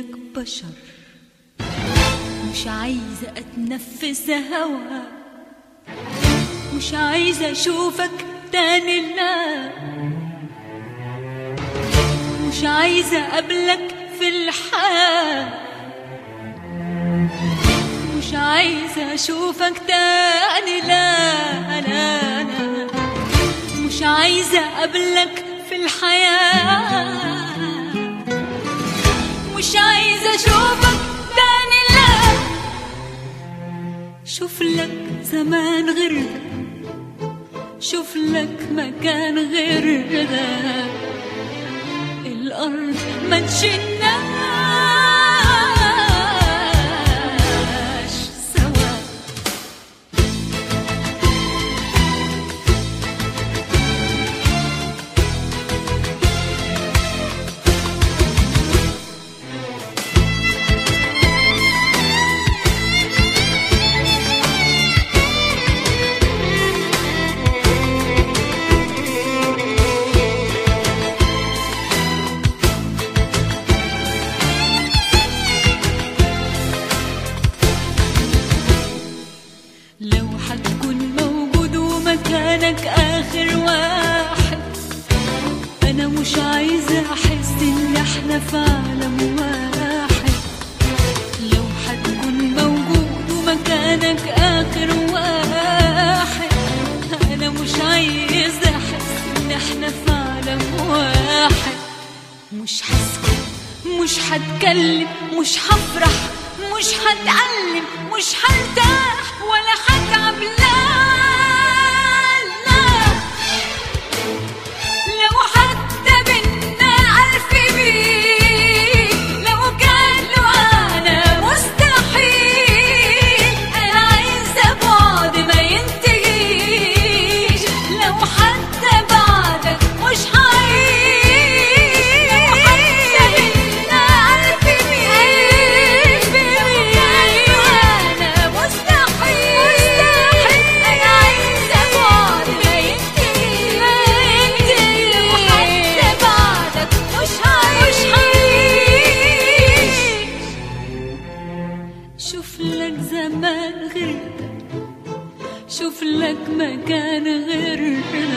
زيك بشر مش عايزة أتنفس هوا مش عايزة أشوفك تاني لا مش عايزة أقابلك في الحياة مش عايزة أشوفك تاني لا لا لا مش عايزة أقابلك في الحياة مش عايزة أشوفك تاني لا شوف لك زمان غير ده شوف لك مكان غير ده الأرض ما تشناش سوا لو حتكون موجود ومكانك آخر واحد أنا مش عايزة أحس إن إحنا في عالم واحد لو حتكون موجود ومكانك آخر واحد أنا مش عايزة أحس إن إحنا في عالم واحد مش هسكت مش هتكلم مش هفرح مش هتعلم مش هرتاح ولا هتعب لا لا لو حتى بينا ألف ميل لو كان له أنا مستحيل أنا عايزة بعد ما ينتهيش لو حتى بعدك مش هعيش لو حتى بينا ألف ميل لو كان له أنا مستحيل أنا عايزة بعد ما ينتهيش لو حتى بعدك مش هعيش شوف لك زمان غير ده شوف لك مكان غير